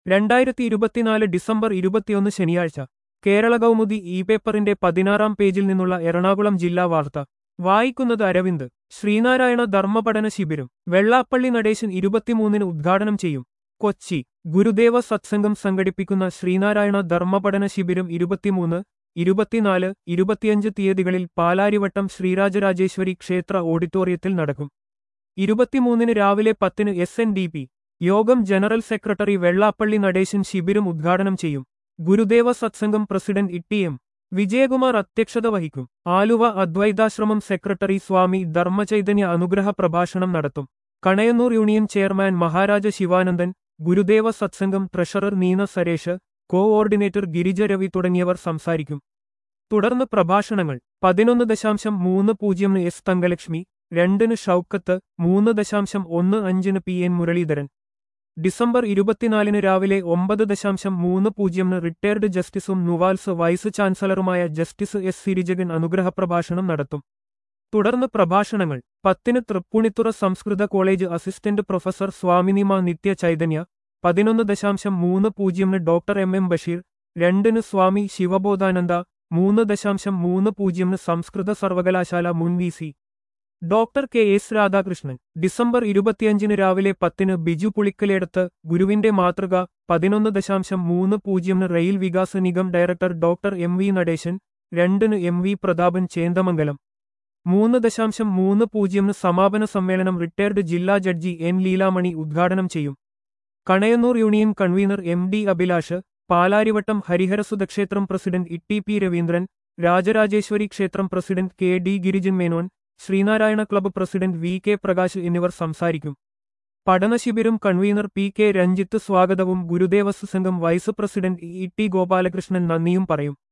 രണ്ടായിരത്തി ഇരുപത്തിനാല് ഡിസംബർ ഇരുപത്തിയൊന്ന് ശനിയാഴ്ച കേരള കൗമുദി ഇ പേപ്പറിന്റെ പതിനാറാം പേജിൽ നിന്നുള്ള എറണാകുളം ജില്ലാ വാർത്ത വായിക്കുന്നത് അരവിന്ദ് ശ്രീനാരായണ ധർമ്മപഠന ശിബിരം വെള്ളാപ്പള്ളി നടേശൻ ഇരുപത്തിമൂന്നിന് ഉദ്ഘാടനം ചെയ്യും കൊച്ചി ഗുരുദേവ സത്സംഗം സംഘടിപ്പിക്കുന്ന ശ്രീനാരായണ ധർമ്മപഠന ശിബിരം ഇരുപത്തിമൂന്ന് ഇരുപത്തിനാല് ഇരുപത്തിയഞ്ച് തീയതികളിൽ പാലാരിവട്ടം ശ്രീരാജരാജേശ്വരി ക്ഷേത്ര ഓഡിറ്റോറിയത്തിൽ നടക്കും ഇരുപത്തിമൂന്നിന് രാവിലെ പത്തിന് എസ് എൻ ഡി പി യോഗം ജനറൽ സെക്രട്ടറി വെള്ളാപ്പള്ളി നടേശൻ ശിബിരം ഉദ്ഘാടനം ചെയ്യും ഗുരുദേവ സത്സംഗം പ്രസിഡന്റ് ഇ എം വിജയകുമാർ അധ്യക്ഷത വഹിക്കും ആലുവ അദ്വൈതാശ്രമം സെക്രട്ടറി സ്വാമി ധർമ്മചൈതന്യ അനുഗ്രഹ പ്രഭാഷണം നടത്തും Kanayannur union chairman Maharaja Sivanandan Gurudeva Satsangam treasurer Neena Suresh coordinator Girija Ravi തുടങ്ങിയവർ സംസാരിക്കും തുടർന്ന് പ്രഭാഷണങ്ങൾ പതിനൊന്ന് ദശാംശം മൂന്ന് പൂജ്യമിന് എസ് തങ്കലക്ഷ്മി രണ്ടിന് ഷൗക്കത്ത് മൂന്ന് ദശാംശം ഒന്ന് അഞ്ചിന് പി എൻ മുരളീധരൻ ഡിസംബർ ഇരുപത്തിനാലിന് രാവിലെ ഒമ്പത് ദശാംശം മൂന്ന് പൂജ്യമിന് റിട്ടയർഡ് ജസ്റ്റിസും നുവാൽസ് വൈസ് ചാൻസലറുമായ ജസ്റ്റിസ് എസ് സിരിജകൻ അനുഗ്രഹ പ്രഭാഷണം നടത്തും തുടർന്ന് പ്രഭാഷണങ്ങൾ പത്തിന് Tripunithura Sanskrit college assistant professor Swaminima Nitya Chaitanya പതിനൊന്ന് ദശാംശം മൂന്ന് പൂജ്യമിന് ഡോക്ടർ എം എം ബഷീർ രണ്ടിന് സ്വാമി ശിവബോധാനന്ദ മൂന്ന് ദശാംശം മൂന്ന് പൂജ്യമിന് സംസ്കൃത സർവകലാശാല മുൻ V C doctor K S Radhakrishnan December ഇരുപത്തിയഞ്ചിന് രാവിലെ പത്തിന് ബിജു പുളിക്കലേടത്ത് ഗുരുവിന്റെ മാതൃക പതിനൊന്ന് ദശാംശം മൂന്ന് പൂജ്യമിന് rail Vikas Nigam director doctor M V Natesan രണ്ടിന് എം വി പ്രതാപൻ ചേന്ദമംഗലം മൂന്ന് ദശാംശം മൂന്ന് പൂജ്യമിന് സമാപന സമ്മേളനം റിട്ടയർഡ് ജില്ലാ ജഡ്ജി എൻ ലീലാമണി ഉദ്ഘാടനം ചെയ്യും Kanayannur union convener M D Abhilash Palarivattom ഹരിഹരസുധക്ഷേത്രം president E T P Raveendran Rajarajeswari ക്ഷേത്രം president K D Girijan Menon Sreenarayana club president V K Prakash എന്നിവർ സംസാരിക്കും പഠനശിബിരം കൺവീനർ പി കെ രഞ്ജിത്ത് സ്വാഗതവും ഗുരുദേവസ് സംഘം vice president E T Gopalakrishnan നന്ദിയും പറയും